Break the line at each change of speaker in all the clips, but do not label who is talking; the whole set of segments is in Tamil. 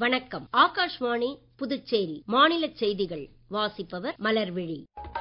வணக்கம் ஆகாஷ்வாணி புதுச்சேரி மாநில செய்திகள் வாசிப்பவர் மலர்விழி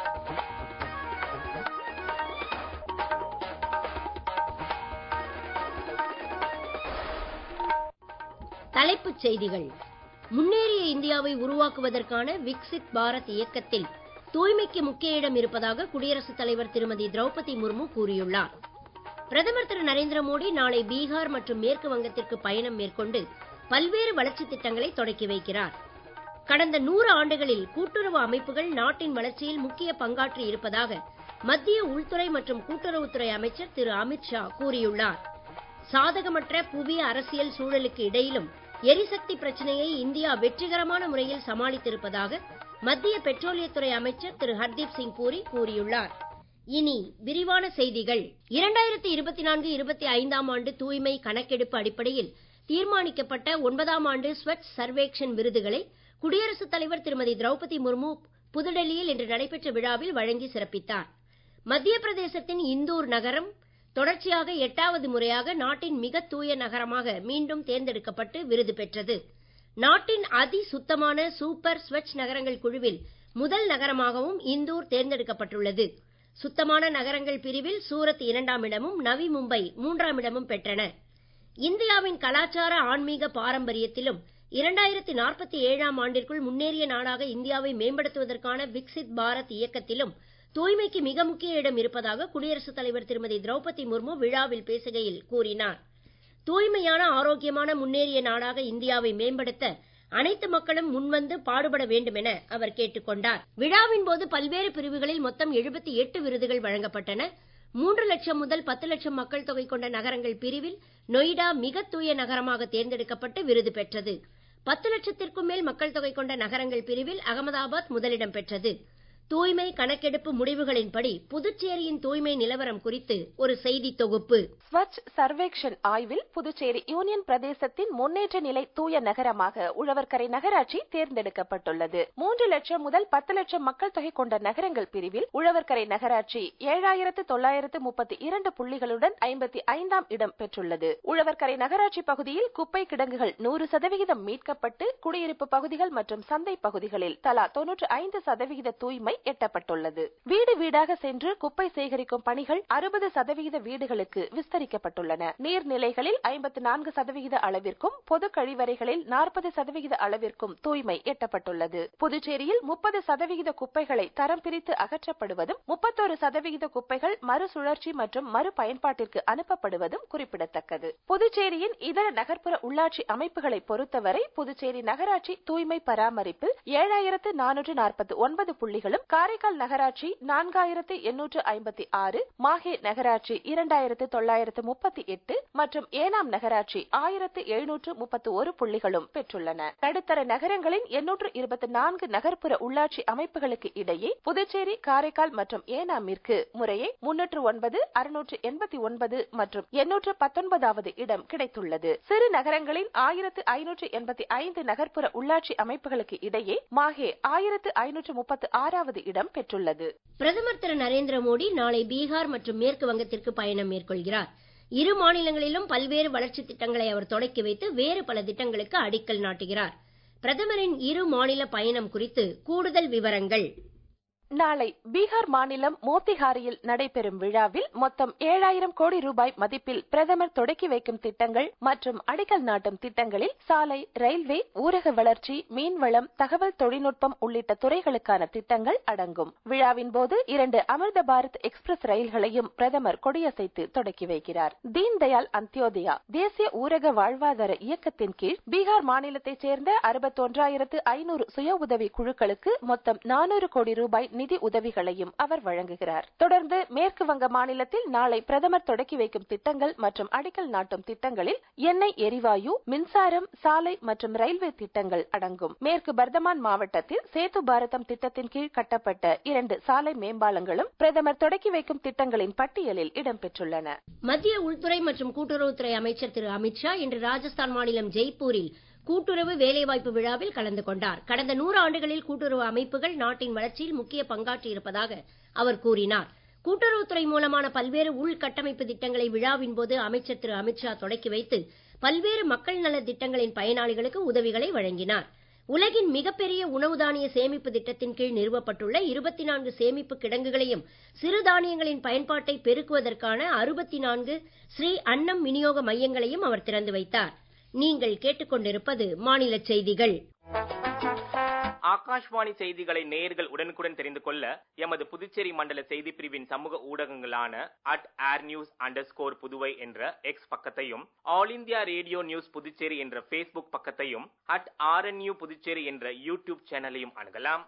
தலைப்புச் செய்திகள் முன்னேறிய இந்தியாவை உருவாக்குவதற்கான விக்சித் பாரத் இயக்கத்தில் தூய்மைக்கு முக்கிய இடம் இருப்பதாக குடியரசுத் தலைவர் திருமதி திரௌபதி முர்மு கூறியுள்ளார் பிரதமர் திரு நரேந்திர மோடி நாளை பீகார் மற்றும் மேற்கு வங்கத்திற்கு பயணம் மேற்கொண்டு பல்வேறு வளர்ச்சித் திட்டங்களை தொடக்கி வைக்கிறார் கடந்த நூறு ஆண்டுகளில் கூட்டுறவு அமைப்புகள் நாட்டின் வளர்ச்சியில் முக்கிய பங்காற்றி இருப்பதாக மத்திய உள்துறை மற்றும் கூட்டுறவுத்துறை அமைச்சர் திரு அமித் ஷா கூறியுள்ளார் சாதகமற்ற புவி அரசியல் சூழலுக்கு இடையிலும் எரிசக்தி பிரச்சனையை இந்தியா வெற்றிகரமான முறையில் சமாளித்திருப்பதாக மத்திய பெட்ரோலியத்துறை அமைச்சர் திரு ஹர்தீப் சிங் பூரி கூறியுள்ளார் இனி விரிவான செய்திகள் இரண்டாயிரத்தி இருபத்தி நான்கு இருபத்தி ஐந்தாம் ஆண்டு தூய்மை கணக்கெடுப்பு அடிப்படையில் தீர்மானிக்கப்பட்ட ஒன்பதாம் ஆண்டு ஸ்வச் சர்வேக்ஷன் விருதுகளை குடியரசுத் தலைவர் திருமதி திரௌபதி முர்மு புதுடெல்லியில் இன்று நடைபெற்ற விழாவில் வழங்கி சிறப்பித்தார் மத்திய பிரதேசத்தின் இந்தூர் நகரம் தொடர்ச்சியாக எட்டாவது முறையாக நாட்டின் மிக தூய நகரமாக மீண்டும் தேர்ந்தெடுக்கப்பட்டு விருது பெற்றது நாட்டின் அதி சுத்தமான சூப்பர் ஸ்வச் நகரங்கள் குழுவில் முதல் நகரமாகவும் இந்தூர் தேர்ந்தெடுக்கப்பட்டுள்ளது சுத்தமான நகரங்கள் பிரிவில் சூரத் இரண்டாம் இடமும் நவி மும்பை மூன்றாம் இடமும் பெற்றன இந்தியாவின் கலாச்சார ஆன்மீக பாரம்பரியத்திலும் இரண்டாயிரத்தி நாற்பத்தி ஏழாம் ஆண்டிற்குள் முன்னேறிய நாடாக இந்தியாவை மேம்படுத்துவதற்கான விக்சித் பாரத் இயக்கத்திலும் தூய்மைக்கு மிக முக்கிய இடம் இருப்பதாக குடியரசுத் தலைவர் திருமதி திரௌபதி முர்மு விழாவில் பேசுகையில் கூறினார் தூய்மையான ஆரோக்கியமான முன்னேறிய நாடாக இந்தியாவை மேம்படுத்த அனைத்து மக்களும் முன்வந்து பாடுபட வேண்டும் என அவர் கேட்டுக் கொண்டார் விழாவின் போது பல்வேறு பிரிவுகளில் மொத்தம் எழுபத்தி எட்டு விருதுகள் வழங்கப்பட்டன மூன்று லட்சம் முதல் பத்து லட்சம் மக்கள் தொகை கொண்ட நகரங்கள் பிரிவில் நொய்டா மிக தூய நகரமாக தேர்ந்தெடுக்கப்பட்டு விருது பெற்றது பத்து லட்சத்திற்கும் மேல் மக்கள் தொகை கொண்ட நகரங்கள் பிரிவில் அகமதாபாத் முதலிடம் பெற்றது தூய்மை கணக்கெடுப்பு முடிவுகளின்படி புதுச்சேரியின் தூய்மை நிலவரம் குறித்து ஒரு செய்தி தொகுப்பு
ஸ்வச் சர்வேக்ஷன் ஆய்வில் புதுச்சேரி யூனியன் பிரதேசத்தின் முன்னேற்ற நிலை தூய நகரமாக உழவர்கரை நகராட்சி தேர்ந்தெடுக்கப்பட்டுள்ளது மூன்று லட்சம் முதல் பத்து லட்சம் மக்கள் தொகை கொண்ட நகரங்கள் பிரிவில் உழவர்கரை நகராட்சி ஏழாயிரத்து தொள்ளாயிரத்து முப்பத்தி இரண்டு புள்ளிகளுடன் ஐம்பத்தி ஐந்தாம் இடம் பெற்றுள்ளது உழவர்கரை நகராட்சி பகுதியில் குப்பை கிடங்குகள் நூறு சதவிகிதம் மீட்கப்பட்டு குடியிருப்பு பகுதிகள் மற்றும் சந்தை பகுதிகளில் தலா தொன்னூற்று ஐந்து சதவிகித தூய்மை எட்டப்பட்டுள்ளது வீடு வீடாக சென்று குப்பை சேகரிக்கும் பணிகள் அறுபது சதவிகித வீடுகளுக்கு விஸ்தரிக்கப்பட்டுள்ளன நீர்நிலைகளில் ஐம்பத்தி நான்கு சதவிகித அளவிற்கும் பொது கழிவறைகளில் நாற்பது சதவிகித அளவிற்கும் தூய்மை எட்டப்பட்டுள்ளது புதுச்சேரியில் முப்பது சதவிகித குப்பைகளை தரம் பிரித்து அகற்றப்படுவதும் முப்பத்தொரு சதவிகித குப்பைகள் மறுசுழற்சி மற்றும் மறுபயன்பாட்டிற்கு அனுப்பப்படுவதும் குறிப்பிடத்தக்கது புதுச்சேரியின் இதர நகர்ப்புற உள்ளாட்சி அமைப்புகளை பொறுத்தவரை புதுச்சேரி நகராட்சி தூய்மை பராமரிப்பில் ஏழாயிரத்து நானூற்று நாற்பத்தி ஒன்பது புள்ளிகளும் காரைக்கால் நகராட்சி நான்காயிரத்து எண்ணூற்று ஐம்பத்தி ஆறு மாஹே நகராட்சி இரண்டாயிரத்து தொள்ளாயிரத்து முப்பத்தி எட்டு மற்றும் ஏனாம் நகராட்சி ஆயிரத்து எழுநூற்று முப்பத்தி ஒரு புள்ளிகளும் பெற்றுள்ளன நடுத்தர நகரங்களின் எண்ணூற்று இருபத்தி நான்கு நகர்ப்புற உள்ளாட்சி அமைப்புகளுக்கு இடையே புதுச்சேரி காரைக்கால் மற்றும் ஏனாமிற்கு முறையே முன்னூற்று ஒன்பது அறுநூற்று எண்பத்தி ஒன்பது மற்றும் எண்ணூற்று பத்தொன்பதாவது இடம் கிடைத்துள்ளது சிறு நகரங்களின் ஆயிரத்து ஐநூற்று எண்பத்தி ஐந்து நகர்ப்புற உள்ளாட்சி அமைப்புகளுக்கு இடையே மாஹே ஆயிரத்து ஐநூற்று முப்பத்தி ஆறாவது இடம் பெற்றுள்ளது
பிரதமர் திரு நரேந்திர மோடி நாளை பீகார் மற்றும் மேற்கு வங்கத்திற்கு பயணம் மேற்கொள்கிறார் இரு மாநிலங்களிலும் பல்வேறு வளர்ச்சித் திட்டங்களை அவர் தொடக்கி வைத்து வேறு பல திட்டங்களுக்கு அடிக்கல் நாட்டுகிறார் பிரதமரின் இரு மாநில பயணம் குறித்து கூடுதல் விவரங்கள்
நாளை பீகார் மாநிலம் மோத்திஹாரியில் நடைபெறும் விழாவில் மொத்தம் ஏழாயிரம் கோடி ரூபாய் மதிப்பில் பிரதமர் தொடக்கி வைக்கும் திட்டங்கள் மற்றும் அடிக்கல் நாட்டும் திட்டங்களில் சாலை ரயில்வே ஊரக வளர்ச்சி மீன்வளம் தகவல் தொழில்நுட்பம் உள்ளிட்ட துறைகளுக்கான திட்டங்கள் அடங்கும் விழாவின் போது இரண்டு அமிர்த பாரத் எக்ஸ்பிரஸ் ரயில்களையும் பிரதமர் கொடியசைத்து தொடக்கி வைக்கிறார் தீன் தயாள் அந்தியோதயா தேசிய ஊரக வாழ்வாதார இயக்கத்தின் கீழ் பீகார் மாநிலத்தைச் சேர்ந்த அறுபத்தொன்றாயிரத்து ஐநூறு சுய உதவி குழுக்களுக்கு மொத்தம் நானூறு கோடி ரூபாய் நிதி உதவிகளையும் அவர் வழங்குகிறார் தொடர்ந்து மேற்கு வங்க மாநிலத்தில் நாளை பிரதமர் தொடக்கி வைக்கும் திட்டங்கள் மற்றும் அடிக்கல் நாட்டும் திட்டங்களில் எண்ணெய் எரிவாயு மின்சாரம் சாலை மற்றும் ரயில்வே திட்டங்கள் அடங்கும் மேற்கு பர்தமான் மாவட்டத்தில் சேது பாரதம் திட்டத்தின் கீழ் கட்டப்பட்ட இரண்டு சாலை மேம்பாலங்களும் பிரதமர் தொடக்கி வைக்கும் திட்டங்களின் பட்டியலில் இடம்பெற்றுள்ளன
மத்திய உள்துறை மற்றும் கூட்டுறவுத்துறை அமைச்சர் திரு அமித்ஷா இன்று ராஜஸ்தான் மாநிலம் ஜெய்ப்பூரில் கூட்டுறவு வேலைவாய்ப்பு விழாவில் கலந்து கொண்டார் கடந்த நூறு ஆண்டுகளில் கூட்டுறவு அமைப்புகள் நாட்டின் வளர்ச்சியில் முக்கிய பங்காற்றி இருப்பதாக அவர் கூறினார் கூட்டுறவுத்துறை மூலமான பல்வேறு உள்கட்டமைப்பு திட்டங்களை விழாவின் போது அமைச்சர் திரு அமித்ஷா தொடக்கி வைத்து பல்வேறு மக்கள் நல திட்டங்களின் பயனாளிகளுக்கு உதவிகளை வழங்கினார் உலகின் மிகப்பெரிய உணவு தானிய சேமிப்பு திட்டத்தின் கீழ் நிறுவப்பட்டுள்ள இருபத்தி நான்கு சேமிப்பு கிடங்குகளையும் சிறுதானியங்களின் பயன்பாட்டை பெருக்குவதற்கான அறுபத்தி நான்கு ஸ்ரீ அன்னம் விநியோக மையங்களையும் அவர் திறந்து வைத்தார் நீங்கள் கேட்டுக்கொண்டிருப்பது மாநில செய்திகள்
ஆகாஷ்வாணி செய்திகளை நேயர்கள் உடனுக்குடன் தெரிந்து கொள்ள எமது புதுச்சேரி மண்டல செய்தி பிரிவின் சமூக ஊடகங்களான at air news under Puduvai என்ற எக்ஸ் பக்கத்தையும் All India Radio News Puducherry என்ற ஃபேஸ்புக் பக்கத்தையும் அட் ஆர்என்யூ புதுச்சேரி என்ற யூடியூப் சேனலையும் அணுகலாம்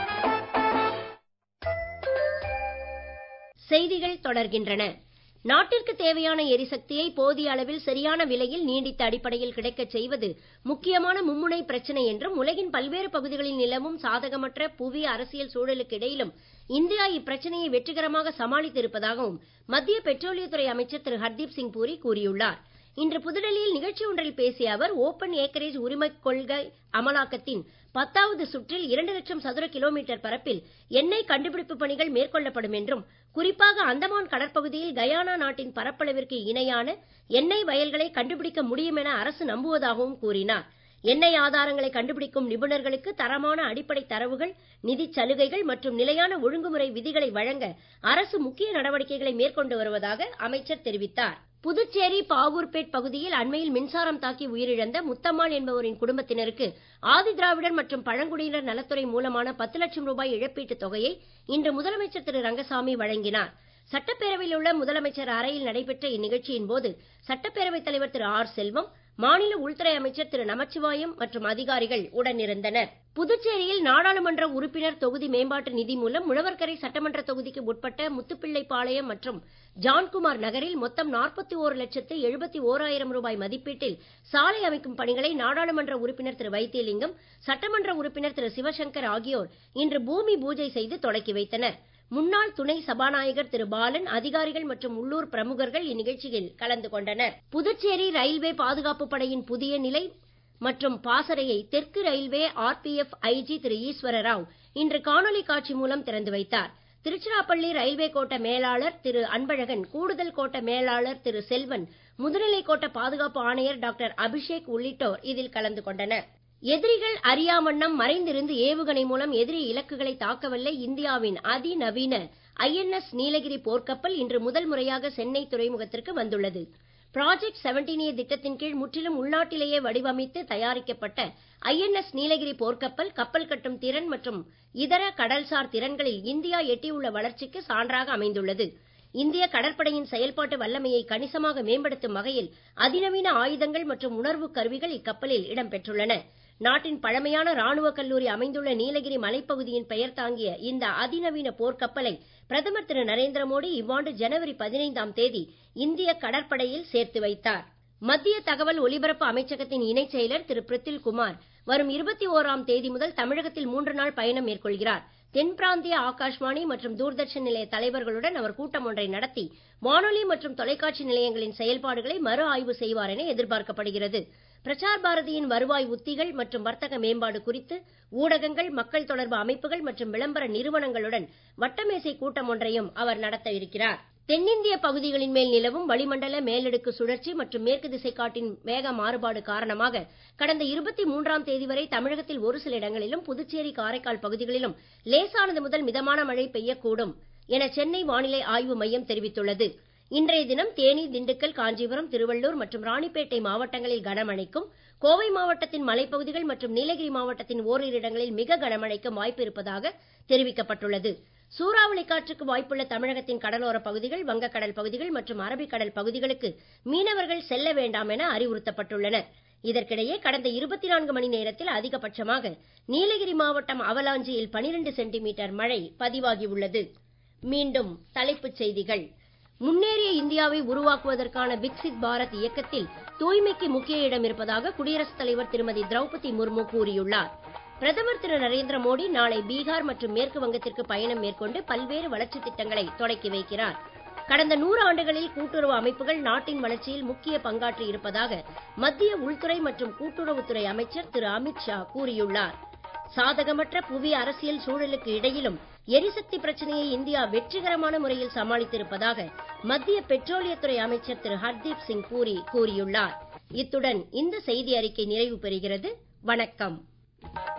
செய்திகள் தொடர்கின்றன நாட்டிற்கு தேவையான எரிசக்தியை போதிய அளவில் சரியான விலையில் நீடித்த அடிப்படையில் கிடைக்கச் செய்வது முக்கியமான மும்முனை பிரச்சனை என்றும் உலகின் பல்வேறு பகுதிகளில் நிலவும் சாதகமற்ற புவி அரசியல் சூழலுக்கு இடையிலும் இந்தியா இப்பிரச்சனையை வெற்றிகரமாக சமாளித்திருப்பதாகவும் மத்திய பெட்ரோலியத்துறை அமைச்சர் திரு ஹர்தீப் சிங் பூரி கூறியுள்ளார் இன்று புதுடெல்லியில் நிகழ்ச்சி ஒன்றில் பேசிய அவர் ஓபன் ஏக்கரேஜ் உரிமைக் கொள்கை அமலாக்கத்தின் பத்தாவது சுற்றில் இரண்டு லட்சம் சதுர கிலோமீட்டர் பரப்பில் எண்ணெய் கண்டுபிடிப்பு பணிகள் மேற்கொள்ளப்படும் என்றும் குறிப்பாக அந்தமான் கடற்பகுதியில் கயானா நாட்டின் பரப்பளவிற்கு இணையான எண்ணெய் வயல்களை கண்டுபிடிக்க முடியும் என அரசு நம்புவதாகவும் கூறினார் எண்ணெய் ஆதாரங்களை கண்டுபிடிக்கும் நிபுணர்களுக்கு தரமான அடிப்படை தரவுகள் நிதிச் சலுகைகள் மற்றும் நிலையான ஒழுங்குமுறை விதிகளை வழங்க அரசு முக்கிய நடவடிக்கைகளை மேற்கொண்டு வருவதாக அமைச்சர் தெரிவித்தார் புதுச்சேரி பாவூர்பேட் பகுதியில் அண்மையில் மின்சாரம் தாக்கி உயிரிழந்த முத்தம்மாள் என்பவரின் குடும்பத்தினருக்கு ஆதி திராவிடர் மற்றும் பழங்குடியினர் நலத்துறை மூலமான பத்து லட்சம் ரூபாய் இழப்பீட்டுத் தொகையை இன்று முதலமைச்சர் திரு ரங்கசாமி வழங்கினார் சட்டப்பேரவையில் உள்ள முதலமைச்சர் அறையில் நடைபெற்ற இந்நிகழ்ச்சியின் போது சட்டப்பேரவைத் தலைவர் திரு ஆர் செல்வம் மாநில உள்துறை அமைச்சர் திரு நமச்சிவாயம் மற்றும் அதிகாரிகள் உடனிருந்தனர் புதுச்சேரியில் நாடாளுமன்ற உறுப்பினர் தொகுதி மேம்பாட்டு நிதி மூலம் முழவர்கரை சட்டமன்ற தொகுதிக்கு உட்பட்ட முத்துப்பிள்ளைப்பாளையம் மற்றும் ஜான்குமார் நகரில் மொத்தம் நாற்பத்தி ஓரு லட்சத்து எழுபத்தி ஓராயிரம் ரூபாய் மதிப்பீட்டில் சாலை அமைக்கும் பணிகளை நாடாளுமன்ற உறுப்பினர் திரு வைத்தியலிங்கம் சட்டமன்ற உறுப்பினர் திரு சிவசங்கர் ஆகியோர் இன்று பூமி பூஜை செய்து தொடக்கி வைத்தனர் முன்னாள் துணை சபாநாயகர் திரு பாலன் அதிகாரிகள் மற்றும் உள்ளூர் பிரமுகர்கள் இந்நிகழ்ச்சியில் கலந்து கொண்டனர் புதுச்சேரி ரயில்வே பாதுகாப்பு படையின் புதிய நிலை மற்றும் பாசறையை தெற்கு ரயில்வே ஆர்பிஎஃப் ஐஜி திரு ஈஸ்வர ராவ் இன்று காணொலி காட்சி மூலம் திறந்து வைத்தார் திருச்சிராப்பள்ளி ரயில்வே கோட்ட மேலாளர் திரு அன்பழகன் கூடுதல் கோட்ட மேலாளர் திரு செல்வன் முதுநிலை கோட்ட பாதுகாப்பு ஆணையர் டாக்டர் அபிஷேக் உள்ளிட்டோர் இதில் கலந்து கொண்டனர் எதிரிகள் அறியாவண்ணம் மறைந்திருந்து ஏவுகணை மூலம் எதிரி இலக்குகளை தாக்கவல்ல இந்தியாவின் அதிநவீன ஐஎன்எஸ் நீலகிரி போர்க்கப்பல் இன்று முதல் முறையாக சென்னை துறைமுகத்திற்கு வந்துள்ளது ப்ராஜெக்ட் செவன்டீன் ஏ திட்டத்தின் கீழ் முற்றிலும் உள்நாட்டிலேயே வடிவமைத்து தயாரிக்கப்பட்ட ஐஎன்எஸ் நீலகிரி போர்க்கப்பல் கப்பல் கட்டும் திறன் மற்றும் இதர கடல்சார் திறன்களில் இந்தியா எட்டியுள்ள வளர்ச்சிக்கு சான்றாக அமைந்துள்ளது இந்திய கடற்படையின் செயல்பாட்டு வல்லமையை கணிசமாக மேம்படுத்தும் வகையில் அதிநவீன ஆயுதங்கள் மற்றும் உணர்வு கருவிகள் இக்கப்பலில் இடம்பெற்றுள்ளன நாட்டின் பழமையான ராணுவ கல்லூரி அமைந்துள்ள நீலகிரி மலைப்பகுதியின் பெயர் தாங்கிய இந்த அதிநவீன போர்க்கப்பலை பிரதமர் திரு நரேந்திர மோடி இவ்வாண்டு ஜனவரி பதினைந்தாம் தேதி இந்திய கடற்படையில் சேர்த்து வைத்தார் மத்திய தகவல் ஒலிபரப்பு அமைச்சகத்தின் இணைச் செயலர் திரு பிரித்தில் குமார் வரும் இருபத்தி ஓராம் தேதி முதல் தமிழகத்தில் மூன்று நாள் பயணம் மேற்கொள்கிறார் தென் பிராந்திய ஆகாஷ்வாணி மற்றும் தூர்தர்ஷன் நிலைய தலைவர்களுடன் அவர் கூட்டம் ஒன்றை நடத்தி வானொலி மற்றும் தொலைக்காட்சி நிலையங்களின் செயல்பாடுகளை மறு ஆய்வு செய்வார் என எதிர்பார்க்கப்படுகிறது பிரசார் பாரதியின் வருவாய் உத்திகள் மற்றும் வர்த்தக மேம்பாடு குறித்து ஊடகங்கள் மக்கள் தொடர்பு அமைப்புகள் மற்றும் விளம்பர நிறுவனங்களுடன் வட்டமேசை கூட்டம் ஒன்றையும் அவர் நடத்த இருக்கிறார் தென்னிந்திய பகுதிகளின் மேல் நிலவும் வளிமண்டல மேலடுக்கு சுழற்சி மற்றும் மேற்கு திசை காட்டின் வேக மாறுபாடு காரணமாக கடந்த இருபத்தி மூன்றாம் தேதி வரை தமிழகத்தில் ஒரு சில இடங்களிலும் புதுச்சேரி காரைக்கால் பகுதிகளிலும் லேசானது முதல் மிதமான மழை பெய்யக்கூடும் என சென்னை வானிலை ஆய்வு மையம் தெரிவித்துள்ளது இன்றைய தினம் தேனி திண்டுக்கல் காஞ்சிபுரம் திருவள்ளூர் மற்றும் ராணிப்பேட்டை மாவட்டங்களில் கனமழைக்கும் கோவை மாவட்டத்தின் மலைப்பகுதிகள் மற்றும் நீலகிரி மாவட்டத்தின் ஓரிரு இடங்களில் மிக கனமழைக்கும் வாய்ப்பு இருப்பதாக தெரிவிக்கப்பட்டுள்ளது சூறாவளி காற்றுக்கு வாய்ப்புள்ள தமிழகத்தின் கடலோர பகுதிகள் வங்கக்கடல் பகுதிகள் மற்றும் அரபிக்கடல் பகுதிகளுக்கு மீனவர்கள் செல்ல வேண்டாம் என அறிவுறுத்தப்பட்டுள்ளனர் இதற்கிடையே கடந்த இருபத்தி நான்கு மணி நேரத்தில் அதிகபட்சமாக நீலகிரி மாவட்டம் அவலாஞ்சியில் பனிரெண்டு சென்டிமீட்டர் மழை பதிவாகியுள்ளது மீண்டும் தலைப்புச் செய்திகள் முன்னேறிய இந்தியாவை உருவாக்குவதற்கான விக்சித் பாரத் இயக்கத்தில் தூய்மைக்கு முக்கிய இடம் இருப்பதாக குடியரசுத் தலைவர் திருமதி திரௌபதி முர்மு கூறியுள்ளார் பிரதமர் திரு நரேந்திர மோடி நாளை பீகார் மற்றும் மேற்கு வங்கத்திற்கு பயணம் மேற்கொண்டு பல்வேறு வளர்ச்சித் திட்டங்களை தொடக்கி வைக்கிறார் கடந்த நூறு ஆண்டுகளில் கூட்டுறவு அமைப்புகள் நாட்டின் வளர்ச்சியில் முக்கிய பங்காற்றி இருப்பதாக மத்திய உள்துறை மற்றும் கூட்டுறவுத்துறை அமைச்சர் திரு அமித் ஷா கூறியுள்ளார் சாதகமற்ற புவி அரசியல் சூழலுக்கு இடையிலும் எரிசக்தி பிரச்சனையை இந்தியா வெற்றிகரமான முறையில் சமாளித்திருப்பதாக மத்திய பெட்ரோலியத்துறை அமைச்சர் திரு ஹர்தீப் சிங் பூரி கூறியுள்ளார் இத்துடன் இந்த செய்தி அறிக்கை நிறைவு பெறுகிறது வணக்கம்